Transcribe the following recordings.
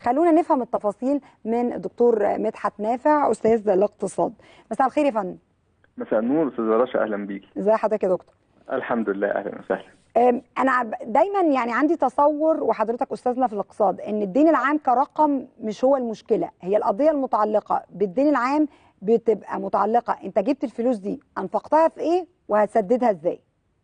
خلونا نفهم التفاصيل من الدكتور مدحت نافع استاذ الاقتصاد مساء الخير يا فندم مساء النور استاذ رشا اهلا بيكي ازي حضرتك يا دكتور الحمد لله اهلا وسهلا أم، انا ب- دايما يعني عندي تصور وحضرتك استاذنا في الاقتصاد ان الدين العام كرقم مش هو المشكله هي القضيه المتعلقه بالدين العام بتبقى متعلقه انت جبت الفلوس دي انفقتها في ايه وهتسددها ازاي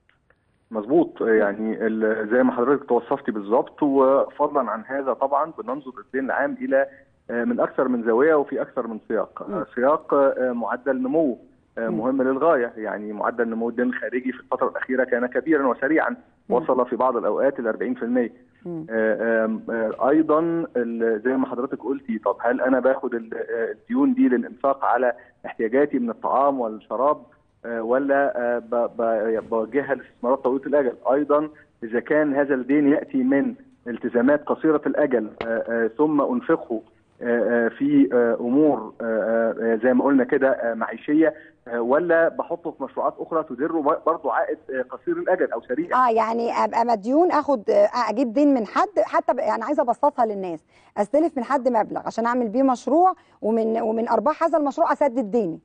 مظبوط يعني ال- زي ما حضرتك توصفتي بالظبط وفضلا عن هذا طبعا بننظر الدين العام الى آه، من اكثر من زاويه وفي اكثر من سياق م. آه، سياق آه، معدل نمو آه، م. مهم للغايه يعني معدل نمو الدين الخارجي في الفتره الاخيره كان كبيرا وسريعا م. وصل في بعض الاوقات ل 40% مم. آه، آم، آه، ايضا ال- زي ما حضرتك قلتي طب هل انا باخد ال- آه، الديون دي للانفاق على احتياجاتي من الطعام والشراب آه، ولا آه، ب- ب- بوجهها لاستثمارات طويله الاجل ايضا اذا كان هذا الدين ياتي من التزامات قصيره الاجل آه، آه، ثم انفقه آه، آه، في آه، امور آه، آه، زي ما قلنا كده آه، معيشيه آه، ولا بحطه في مشروعات اخرى تدر برضه عائد آه، قصير الاجل او سريع اه يعني ابقى مديون اخد آه، اجيب دين من حد حتى ب- يعني عايزه ابسطها للناس استلف من حد مبلغ عشان اعمل بيه مشروع ومن ومن ارباح هذا المشروع اسدد ديني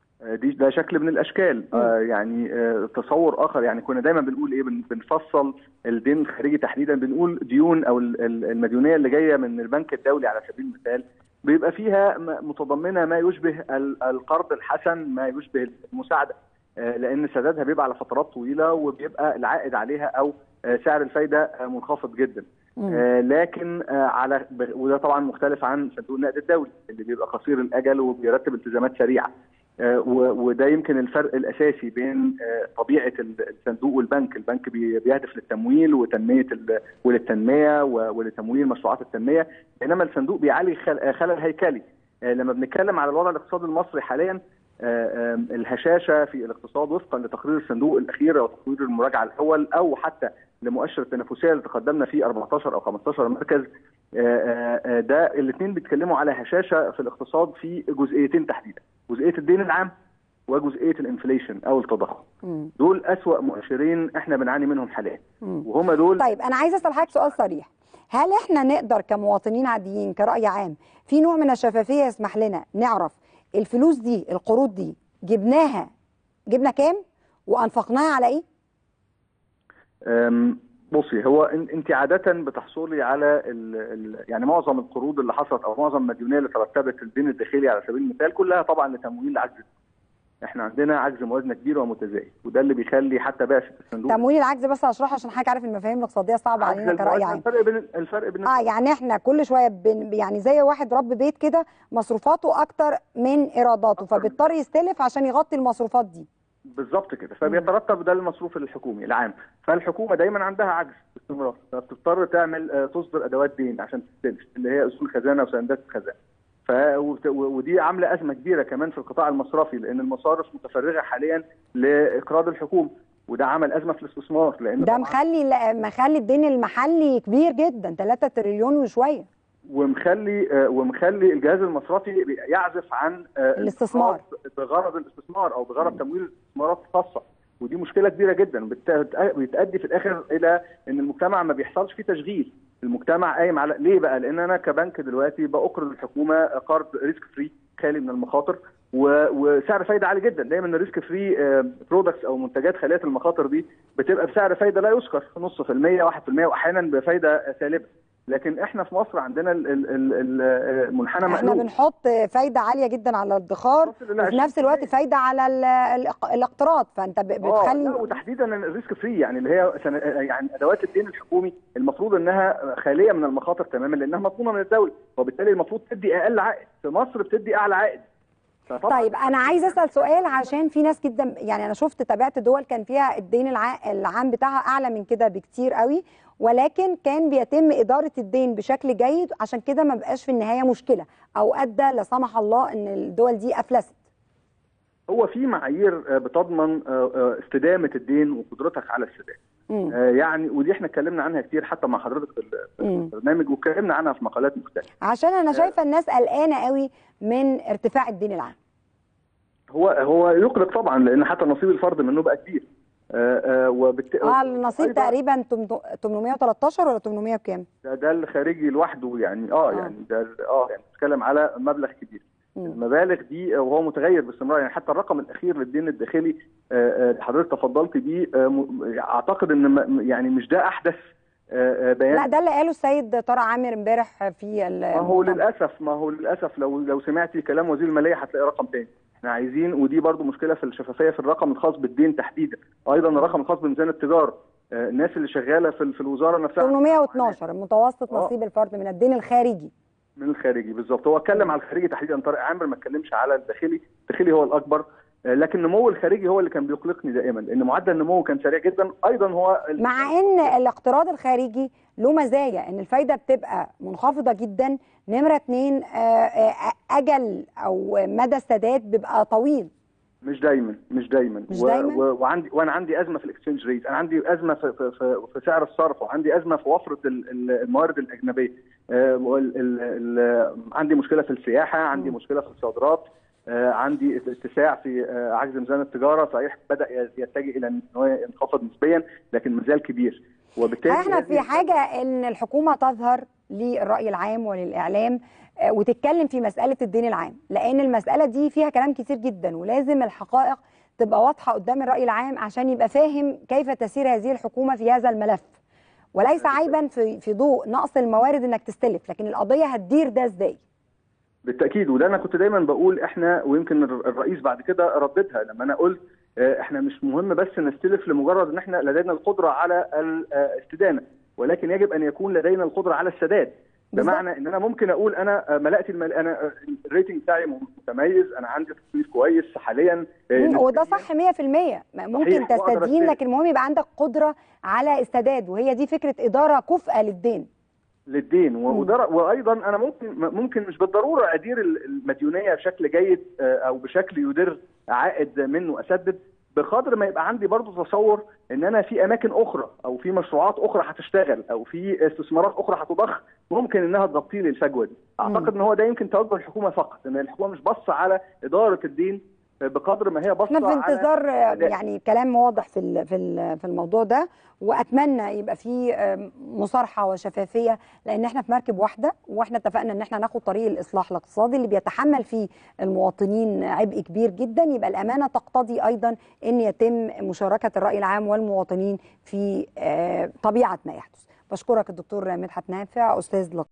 دي ده شكل من الاشكال آه يعني آه تصور اخر يعني كنا دايما بنقول ايه بن- بنفصل الدين الخارجي تحديدا بنقول ديون او ال- ال- المديونيه اللي جايه من البنك الدولي على سبيل المثال بيبقى فيها م- متضمنه ما يشبه ال- القرض الحسن ما يشبه المساعده آه لان سدادها بيبقى على فترات طويله وبيبقى العائد عليها او آه سعر الفايده آه منخفض جدا مم. آه، لكن آه، على ب- وده طبعا مختلف عن صندوق النقد الدولي اللي بيبقى قصير الاجل وبيرتب التزامات سريعه آه، و- وده يمكن الفرق الاساسي بين آه، طبيعه ال- الصندوق والبنك، البنك بي- بيهدف للتمويل وتنميه ال- وللتنميه و- ولتمويل مشروعات التنميه، بينما الصندوق بيعالج خل- آه، خلل هيكلي. آه، لما بنتكلم على الوضع الاقتصادي المصري حاليا آه، آم، الهشاشه في الاقتصاد وفقا لتقرير الصندوق الاخير او تقرير المراجعه الاول او حتى لمؤشر التنافسيه اللي تقدمنا فيه 14 او 15 مركز آه، آه، آه، ده الاثنين بيتكلموا على هشاشه في الاقتصاد في جزئيتين تحديدا جزئيه الدين العام وجزئيه الانفليشن او التضخم مم. دول اسوا مؤشرين احنا بنعاني منهم حاليا مم. وهما دول طيب انا عايزه اسال حضرتك سؤال صريح هل احنا نقدر كمواطنين عاديين كراي عام في نوع من الشفافيه يسمح لنا نعرف الفلوس دي القروض دي جبناها جبنا كام وانفقناها على ايه أم، بصي هو إن- انت عاده بتحصلي على ال ال يعني معظم القروض اللي حصلت او معظم المديونيه اللي ترتبت الدين الداخلي على سبيل المثال كلها طبعا لتمويل عجز احنا عندنا عجز موازنه كبير ومتزايد وده اللي بيخلي حتى بعثه الصندوق تمويل العجز بس هشرحه عشان حضرتك عارف المفاهيم الاقتصاديه صعبه عجز علينا كراي الموازنة، عام الفرق بين الفرق بين اه يعني احنا كل شويه بن يعني زي واحد رب بيت كده مصروفاته اكتر من ايراداته أكتر من- فبيضطر يستلف عشان يغطي المصروفات دي بالظبط كده فبيترتب ده المصروف الحكومي العام فالحكومه دايما عندها عجز باستمرار فبتضطر تعمل آه، تصدر ادوات دين عشان تستلف اللي هي اصول خزانه وسندات الخزانه ف وبت- ودي عامله ازمه كبيره كمان في القطاع المصرفي لان المصارف متفرغه حاليا لاقراض الحكومه وده عمل ازمه في الاستثمار لان ده طبعاً- مخلي لا- مخلي الدين المحلي كبير جدا 3 تريليون وشويه ومخلي آه، ومخلي الجهاز المصرفي يعزف عن آه، الاستثمار. الاقتصاد بغرض الاستثمار او بغرض تمويل الاستثمارات الخاصه ودي مشكله كبيره جدا بت- بتؤدي في الاخر الى ان المجتمع ما بيحصلش فيه تشغيل المجتمع قايم على ليه بقى لان انا كبنك دلوقتي باقرض الحكومه قرض ريسك فري خالي من المخاطر و- وسعر فايده عالي جدا دايما الريسك فري برودكتس او منتجات خاليه المخاطر دي بتبقى بسعر فايده لا يذكر نص في المية 1% واحيانا بفايده سالبه لكن احنا في مصر عندنا ال- ال- ال- ال- المنحنى احنا مقلوب بنحط فايده عاليه جدا على الادخار وصل إلى وفي نفس الوقت 20%. فايده على ال- الاق- الاقتراض فانت ب- اه لا بتخلي وتحديدا الريسك فري يعني اللي هي سن... يعني ادوات الدين الحكومي المفروض انها خاليه من المخاطر تماما لانها مضمونه من الدوله وبالتالي المفروض تدي اقل عائد في مصر بتدي اعلى عائد فطبعا طيب انا عايز اسال سؤال عشان في ناس جدا يعني انا شفت تابعت دول كان فيها الدين الع- العام بتاعها اعلى من كده بكتير قوي ولكن كان بيتم اداره الدين بشكل جيد عشان كده ما بقاش في النهايه مشكله او ادى لا سمح الله ان الدول دي افلست هو في معايير آه، بتضمن آه، آه، استدامه الدين وقدرتك على السداد مم. آه، يعني ودي احنا اتكلمنا عنها كتير حتى مع حضرتك في ال- في مم. البرنامج واتكلمنا عنها في مقالات مختلفه عشان انا شايفه الناس قلقانه قوي من ارتفاع الدين العام هو هو يقلق طبعا لان حتى نصيب الفرد منه بقى كبير آه، آه، وبالت... اه النصيب أيضاً تقريبا تم- 813 ولا 800 بكام؟ ده, ده الخارجي لوحده يعني اه آه. يعني ده اه يعني بتتكلم على مبلغ كبير مم. المبالغ دي وهو متغير باستمرار يعني حتى الرقم الاخير للدين الداخلي آه، آه، حضرتك تفضلت بيه آه، م- اعتقد ان م- يعني مش ده احدث آه، آه، بيان لا ده اللي قاله السيد طارق عامر امبارح في ال- ما هو المؤتمر. للاسف ما هو للاسف لو لو سمعتي كلام وزير الماليه هتلاقي رقم تاني احنا عايزين ودي برضو مشكله في الشفافيه في الرقم الخاص بالدين تحديدا ايضا الرقم الخاص بميزان التجاره آه، الناس اللي شغاله في في الوزاره نفسها 812 متوسط آه. نصيب الفرد من الدين الخارجي من الخارجي بالظبط هو اتكلم على الخارجي تحديدا طارق عامر ما اتكلمش على الداخلي الداخلي هو الاكبر آه، لكن نمو الخارجي هو اللي كان بيقلقني دائما لان معدل النمو كان سريع جدا ايضا هو ال- مع ان الاقتراض الخارجي له مزايا ان الفايده بتبقى منخفضه جدا نمره اتنين آه، آه، اجل او مدى السداد بيبقى طويل مش دايما مش دايما مش و- دايماً؟ و- وعندي وانا عندي ازمه في الاكسشينج ريت انا عندي ازمه في, في, في, في سعر الصرف وعندي ازمه في وفره ال- ال- الموارد الاجنبيه آه، وال- ال- ال- عندي مشكله في السياحه عندي مم. مشكله في الصادرات آه، عندي اتساع في آه، عجز ميزان التجاره صحيح بدا يتجه الى ان هو ينخفض نسبيا لكن مازال كبير وبالتالي احنا في هذه- حاجه ان الحكومه تظهر للراي العام وللاعلام آه، وتتكلم في مساله الدين العام لان المساله دي فيها كلام كتير جدا ولازم الحقائق تبقى واضحه قدام الراي العام عشان يبقى فاهم كيف تسير هذه الحكومه في هذا الملف وليس عيبا في في ضوء نقص الموارد انك تستلف لكن القضيه هتدير ده ازاي بالتاكيد وده انا كنت دايما بقول احنا ويمكن الر- الرئيس بعد كده رددها لما انا قلت آه، احنا مش مهم بس نستلف لمجرد ان احنا لدينا القدره على الاستدانه ولكن يجب ان يكون لدينا القدره على السداد بالظبط. بمعنى ان انا ممكن اقول انا آه، ملأت المل... انا آه، الريتنج بتاعي متميز انا عندي تصنيف كويس حاليا آه، مم، وده نسبياً. صح 100% ممكن صحيح، وأقدر تستدين أستلف. لكن المهم يبقى عندك قدره على السداد وهي دي فكره اداره كفءه للدين للدين و- وده وايضا انا ممكن ممكن مش بالضروره ادير ال- المديونيه بشكل جيد آه، او بشكل يدر عائد منه اسدد بقدر ما يبقى عندي برضو تصور ان انا في اماكن اخرى او في مشروعات اخرى هتشتغل او في استثمارات اخرى هتضخ ممكن انها تغطي لي الفجوه دي اعتقد ان هو ده يمكن توجه الحكومه فقط ان الحكومه مش باصه على اداره الدين بقدر ما هي باصه احنا في على انتظار آه، أداء. يعني كلام واضح في ال- في ال- في الموضوع ده واتمنى يبقى في آه، مصارحه وشفافيه لان احنا في مركب واحده واحنا اتفقنا ان احنا ناخد طريق الاصلاح الاقتصادي اللي بيتحمل فيه المواطنين عبء كبير جدا يبقى الامانه تقتضي ايضا ان يتم مشاركه الراي العام والمواطنين في آه، طبيعه ما يحدث بشكرك الدكتور مدحت نافع استاذ